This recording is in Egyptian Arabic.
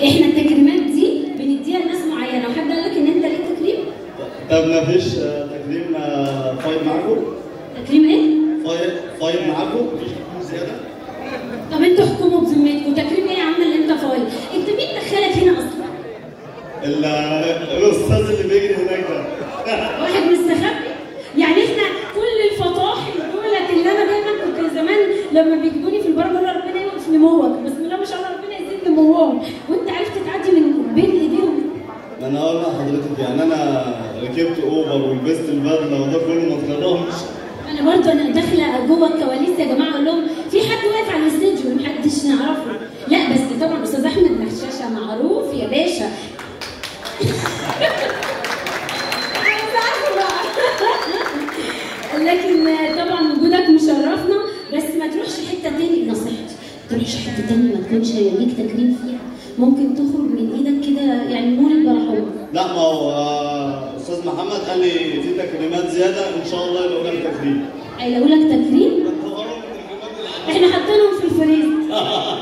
احنا التكريمات دي بنديها لناس معينه وحد قال لك ان انت ليك تكريم طب ما فيش آه، تكريم آه، فايد معاكم؟ تكريم ايه فايد فايد معاكم؟ مفيش تكريم زياده؟ طب انتوا احكموا بذمتكم تكريم ايه يا عم اللي انت فايض انت مين دخلك هنا اصلا ال- آه، الاستاذ اللي بيجري هناك ده واحد مستخبي يعني احنا كل الفطاحل دولت اللي انا دايما كنت زمان لما بيجيبوني في البر بقول ربنا يوقف نموك بسم الله ما شاء الله ربنا يزيد نموهم وانت عرفت تعدي من بين ايديهم ما انا اقول لحضرتك يعني انا ركبت اوبر ولبست البدله وده كله ما اتكرمش انا برضه انا داخله جوه الكواليس يا جماعه اقول لهم في حد واقف على الستيج ومحدش نعرفه لا بس طبعا استاذ احمد محششه معروف يا باشا لكن طبعا وجودك مشرفنا بس ما تروحش حته تاني نصيحتي ما تروحش حته تاني ما تكونش ليك تكريم فيها ممكن تخرج من ايدك كده يعني مولد برحوم لا ما هو آه، استاذ محمد قال لي في تكريمات زياده ان شاء الله يلاقوا لك تكريم هيلاقوا لك تكريم احنا حاطينهم في الفريزر